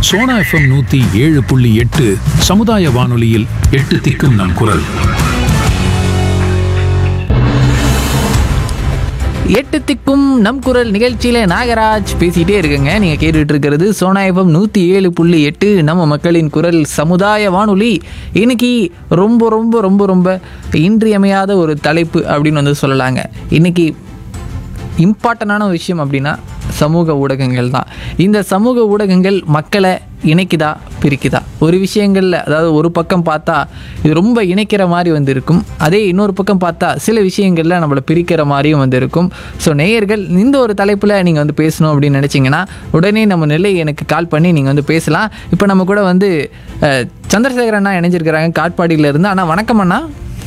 Sona FM நூத்தி ஏழு புள்ளி எட்டு சமுதாய வானொலியில் எட்டு திக்கும் நம் குரல் எட்டு திக்கும் நம் குரல் நிகழ்ச்சியில நாகராஜ் பேசிட்டே இருக்குங்க நீங்க கேட்டுட்டு இருக்கிறது சோனா எஃப்எம் நூத்தி ஏழு புள்ளி எட்டு நம்ம மக்களின் குரல் சமுதாய வானொலி இன்னைக்கு ரொம்ப ரொம்ப ரொம்ப ரொம்ப இன்றியமையாத ஒரு தலைப்பு அப்படின்னு வந்து சொல்லலாங்க இன்னைக்கு இம்பார்ட்டண்டான விஷயம் அப்படின்னா சமூக ஊடகங்கள் தான் இந்த சமூக ஊடகங்கள் மக்களை இணைக்குதா பிரிக்குதா ஒரு விஷயங்களில் அதாவது ஒரு பக்கம் பார்த்தா இது ரொம்ப இணைக்கிற மாதிரி வந்து இருக்கும் அதே இன்னொரு பக்கம் பார்த்தா சில விஷயங்களில் நம்மளை பிரிக்கிற மாதிரியும் வந்து இருக்கும் ஸோ நேயர்கள் இந்த ஒரு தலைப்பில் நீங்கள் வந்து பேசணும் அப்படின்னு நினச்சிங்கன்னா உடனே நம்ம நிலை எனக்கு கால் பண்ணி நீங்கள் வந்து பேசலாம் இப்போ நம்ம கூட வந்து அஹ், சந்திரசேகர் அண்ணா இணைஞ்சிருக்கிறாங்க காட்பாடியில இருந்து அண்ணா வணக்கம் அண்ணா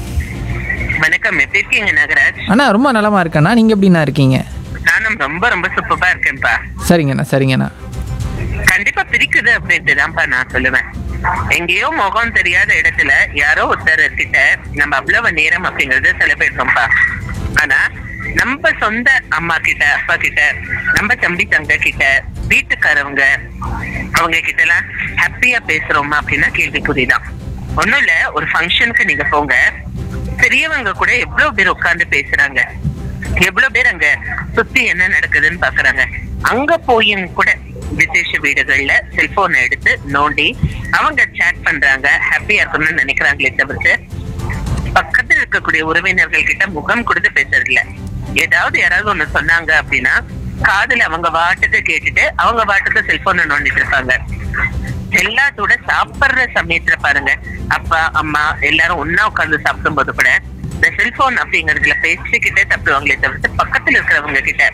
வணக்கம் எப்படி இருக்கீங்க நாகராஜ் அண்ணா ரொம்ப நலமா இருக்கண்ணா நீங்கள் எப்படிண்ணா இருக்கீங்க நானும் ரொம்ப ரொம்ப சூப்பரா இருக்கேன்ப்பா சரிங்கண்ணா சரிங்கண்ணா கண்டிப்பா பிரிக்குது அப்படின்ட்டு தான்ப்பா நான் சொல்லுவேன் எங்கேயோ முகம் தெரியாத இடத்துல யாரோ ஒருத்தர் கிட்ட நம்ம அவ்வளவு நேரம் அப்படிங்கறது செலவிடுறோம்ப்பா ஆனா நம்ம சொந்த அம்மா கிட்ட அப்பா கிட்ட நம்ம தம்பி தங்க கிட்ட வீட்டுக்காரவங்க அவங்க கிட்ட எல்லாம் ஹாப்பியா பேசுறோமா அப்படின்னா கேள்விக்குறிதான் ஒண்ணும் இல்ல ஒரு ஃபங்க்ஷனுக்கு நீங்க போங்க பெரியவங்க கூட எவ்வளவு பேர் உட்கார்ந்து பேசுறாங்க எவ்வளவு பேர் அங்க சுத்தி என்ன நடக்குதுன்னு பாக்குறாங்க அங்க போயும் கூட விசேஷ வீடுகள்ல செல்போனை எடுத்து நோண்டி அவங்க சேட் பண்றாங்க ஹாப்பியா இருக்கணும்னு நினைக்கிறாங்களே தவிர்த்து பக்கத்துல இருக்கக்கூடிய உறவினர்கள் கிட்ட முகம் கொடுத்து பேசுறது இல்ல ஏதாவது யாராவது ஒண்ணு சொன்னாங்க அப்படின்னா காதுல அவங்க வாட்டுக்கு கேட்டுட்டு அவங்க வாட்டுக்கு செல்போனை நோண்டிட்டு இருப்பாங்க எல்லாத்தோட சாப்பிடுற சமயத்துல பாருங்க அப்பா அம்மா எல்லாரும் ஒன்னா உட்கார்ந்து சாப்பிடும் போது கூட இந்த செல்போன் அப்படிங்கறதுல பேசிக்கிட்டே சாப்பிடுவாங்களே தவிர்த்து பக்கத்துல இருக்கிறவங்க கிட்ட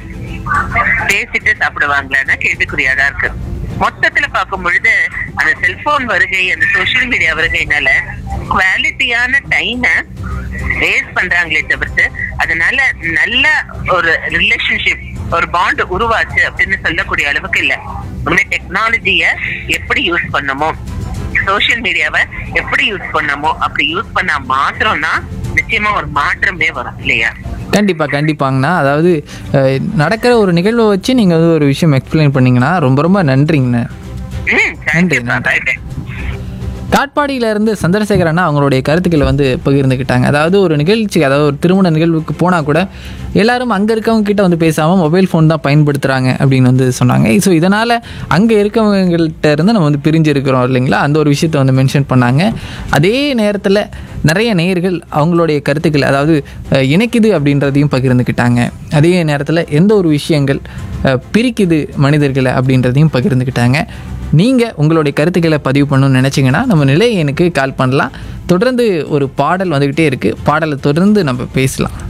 பேசிட்டு சாப்பிடுவாங்களான்னா கேள்விக்குறியாதான் இருக்கு மொத்தத்துல பார்க்கும் பொழுது அந்த செல்போன் வருகை அந்த சோசியல் மீடியா வருகைனால குவாலிட்டியான டைமை வேஸ்ட் பண்றாங்களே தவிர்த்து அதனால நல்ல ஒரு ரிலேஷன்ஷிப் ஒரு பாண்ட் உருவாச்சு அப்படின்னு சொல்லக்கூடிய அளவுக்கு இல்ல உண்மை டெக்னாலஜிய எப்படி யூஸ் பண்ணமோ சோசியல் மீடியாவை எப்படி யூஸ் பண்ணமோ அப்படி யூஸ் பண்ணா மாத்திரம்தான் நிச்சயமா ஒரு மாற்றமே வரும் இல்லையா கண்டிப்பாக கண்டிப்பாங்கண்ணா அதாவது அஹ், நடக்கிற ஒரு நிகழ்வை வச்சு நீங்கள் வந்து ஒரு விஷயம் எக்ஸ்பிளைன் பண்ணீங்கன்னா ரொம்ப ரொம்ப நன்றிங்கண்ணா ம் நன்றி, தேங்க்யூப்பா நன்றி. பை காட்பாடியில இருந்து சந்திரசேகர் அண்ணா அவங்களுடைய கருத்துக்களை வந்து பகிர்ந்துக்கிட்டாங்க அதாவது ஒரு நிகழ்ச்சி அதாவது ஒரு திருமண நிகழ்வுக்கு போனால் கூட எல்லாரும் அங்கே இருக்கவங்க கிட்ட வந்து பேசாமல் மொபைல் ஃபோன் தான் பயன்படுத்துகிறாங்க அப்படின்னு வந்து சொன்னாங்க ஸோ இதனால் அங்கே இருக்கவங்கள்ட்ட இருந்து நம்ம வந்து பிரிஞ்சு இருக்கிறோம் இல்லைங்களா அந்த ஒரு விஷயத்தை வந்து மென்ஷன் பண்ணாங்க அதே நேரத்தில் நிறைய நேயர்கள் அவங்களுடைய கருத்துக்கள் அதாவது அஹ், இணைக்குது அப்படின்றதையும் பகிர்ந்துக்கிட்டாங்க அதே நேரத்தில் எந்த ஒரு விஷயங்கள் அஹ், பிரிக்குது மனிதர்களை அப்படின்றதையும் பகிர்ந்துக்கிட்டாங்க நீங்கள் உங்களுடைய கருத்துக்களை பதிவு பண்ணணும்னு நினச்சிங்கன்னா நம்ம நிலை எனக்கு கால் பண்ணலாம் தொடர்ந்து ஒரு பாடல் வந்துக்கிட்டே இருக்குது பாடலை தொடர்ந்து நம்ம பேசலாம்